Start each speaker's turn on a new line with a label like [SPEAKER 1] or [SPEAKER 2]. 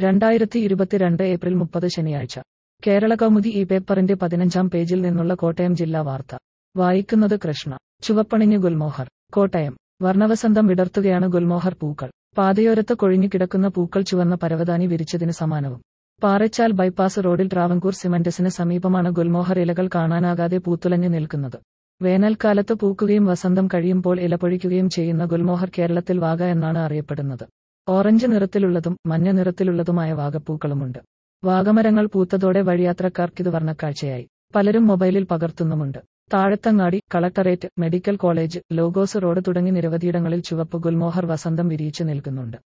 [SPEAKER 1] രണ്ടായിരത്തി ഇരുപത്തിരണ്ട് ഏപ്രിൽ മുപ്പത് ശനിയാഴ്ച കേരള കൗമുദി ഈ പേപ്പറിന്റെ പതിനഞ്ചാം പേജിൽ നിന്നുള്ള കോട്ടയം ജില്ലാ വാർത്ത വായിക്കുന്നത് കൃഷ്ണ ചുവപ്പണിഞ്ഞ് ഗുൽമോഹർ കോട്ടയം വർണ്ണവസന്തം വിടർത്തുകയാണ് ഗുൽമോഹർ പൂക്കൾ പാതയോരത്ത് കൊഴിഞ്ഞു കിടക്കുന്ന പൂക്കൾ ചുവന്ന പരവതാനി വിരിച്ചതിന് സമാനവും പാറച്ചാൽ ബൈപ്പാസ് റോഡിൽ ട്രാവൻകൂർ സിമന്റസിന് സമീപമാണ് ഗുൽമോഹർ ഇലകൾ കാണാനാകാതെ പൂത്തുലഞ്ഞു നിൽക്കുന്നത് വേനൽക്കാലത്ത് പൂക്കുകയും വസന്തം കഴിയുമ്പോൾ ഇലപൊഴിക്കുകയും ചെയ്യുന്ന ഗുൽമോഹർ കേരളത്തിൽ വാഗ എന്നാണ് അറിയപ്പെടുന്നത് ഓറഞ്ച് നിറത്തിലുള്ളതും മഞ്ഞ നിറത്തിലുള്ളതുമായ വാഗപ്പൂക്കളുമുണ്ട് വാഗമരങ്ങൾ പൂത്തതോടെ വഴിയാത്രക്കാർക്കിത് വർണ്ണക്കാഴ്ചയായി പലരും മൊബൈലിൽ പകർത്തുന്നുമുണ്ട് Thazhathangadi collectorate medical college logos road തുടങ്ങി നിരവധിയിടങ്ങളിൽ ചുവപ്പ് ഗുൽമോഹർ വസന്തം വിരിയിച്ചു നിൽക്കുന്നുണ്ട്